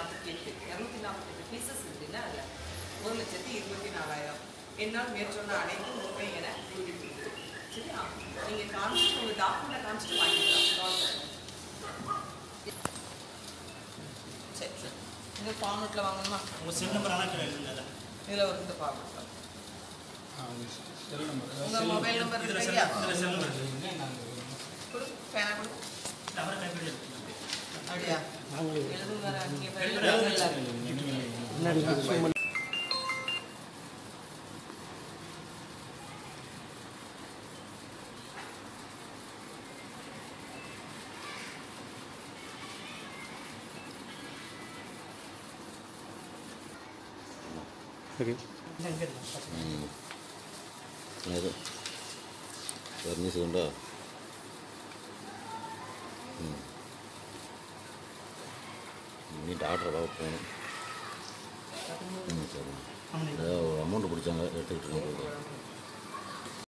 நாற்பத்தி எட்டு இரநூத்தி நாற்பத்தெட்டு பீசஸ் இருக்குல்ல அதில் ஒரு லட்சத்தி இருபத்தி நாலாயிரம் என்னால் மேற்சொன்ன அனைத்தும் உண்மை என நிரூபிப்பீர்கள் சரியா நீங்கள் காமிச்சிட்டு உங்கள் டாக்குமெண்ட்டை காமிச்சிட்டு வாங்கிக்கலாம் சரி சரி இந்த ஃபார்மெட்டில் வாங்கணுமா உங்கள் செல் நம்பர் ஆனால் இல்லை இதில் ஒரு இந்த ஃபார்மெட்டில் செல் நம்பர் உங்கள் மொபைல் நம்பர் இதில் இல்லையா செல் இதில் செல் நம்பர் கொடு பேனா கொடு அவரை கைப்பற்றி அப்படியா எழுதுங்க நீங்கள் எழுதுங்க. எழுதுங்க അത് ഫർണിച്ചറുണ്ടോ இனி டாக்டரை பார்க்க போகணும் ம் சரி ஆமாம் ஏதோ ஒரு அமௌண்ட் பிடிச்சாங்க எடுத்துக்கிட்டு இருக்கேன்